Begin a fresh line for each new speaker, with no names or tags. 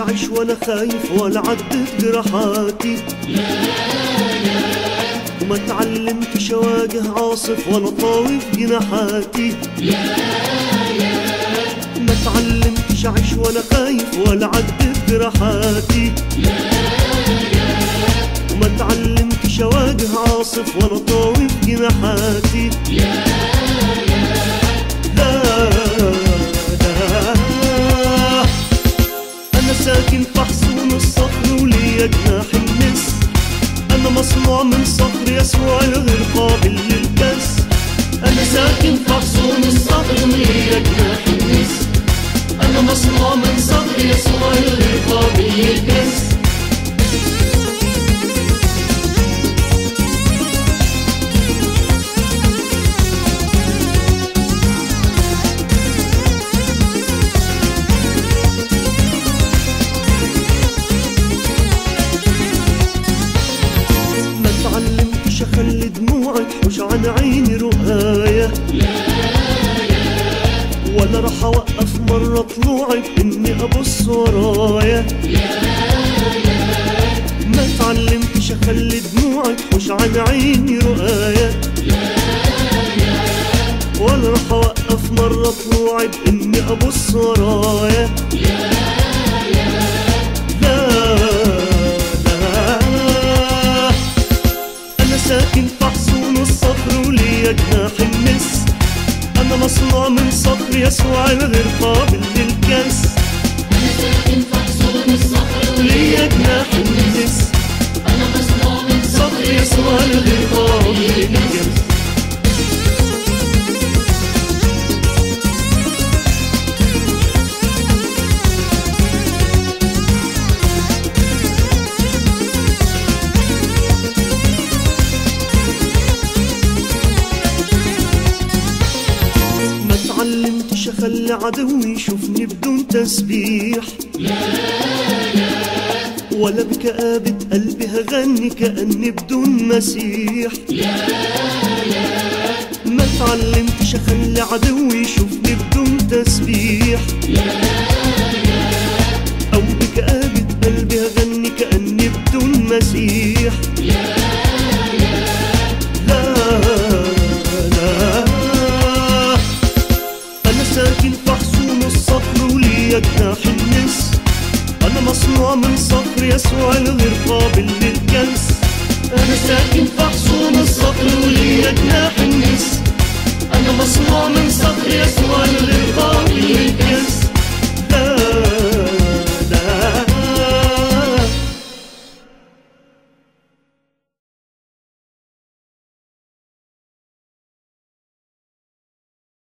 أعيش وأنا خايف ولا عدت جراحاتي وما تعلمتش أواجه عاصف وأنا طاوي في جناحاتي ما تعلمتش أعيش وأنا خايف ولا عدت جراحاتي وما تعلمتش أواجه عاصف وأنا طاوي في جناحاتي لا لا أنا ساكن في حصون الصخر وليا جناح النس أنا مصنوع من صخر يسوع الغير قابل للكس أنا ساكن في حصون الصخر وليا جناح النس أنا مصنوع من صخر يسوع الغير قابل للكس ما تعلمتش اخلي دموعي تحوش عن عيني رؤاية ولا راح اوقف مرة طلوعي باني ابص ورايا ما تعلمتش اخلي دموعي تحوش عن عيني رؤاية ولا راح اوقف مرة طلوعي باني ابص ورايا لا لا أنا ساكن في حصون الصخر وليا جناح النس أنا مصنوع من صخر يسوع الغير قابل للكس
أنا ساكن في حصون الصخر
وليا جناح النس
أنا مصنوع من
صخر يسوع الغير قابل للكس ما تعلمتش اخلي عدوي يشوفني بدون تسبيح ولا بكآبة قلبي هغني كأني بدون مسيح ما تعلمتش اخلي عدوي يشوفني بدون تسبيح او بكآبة قلبي هغني كأني بدون مسيح لا لا أنا ساكن في حصون الصخر وليا جناح النس أنا مصنوع من صخر يسوع الغير قابل للكنس أنا ساكن في حصون الصخر وليا جناح النس أنا مصنوع من صخر يسوع الغير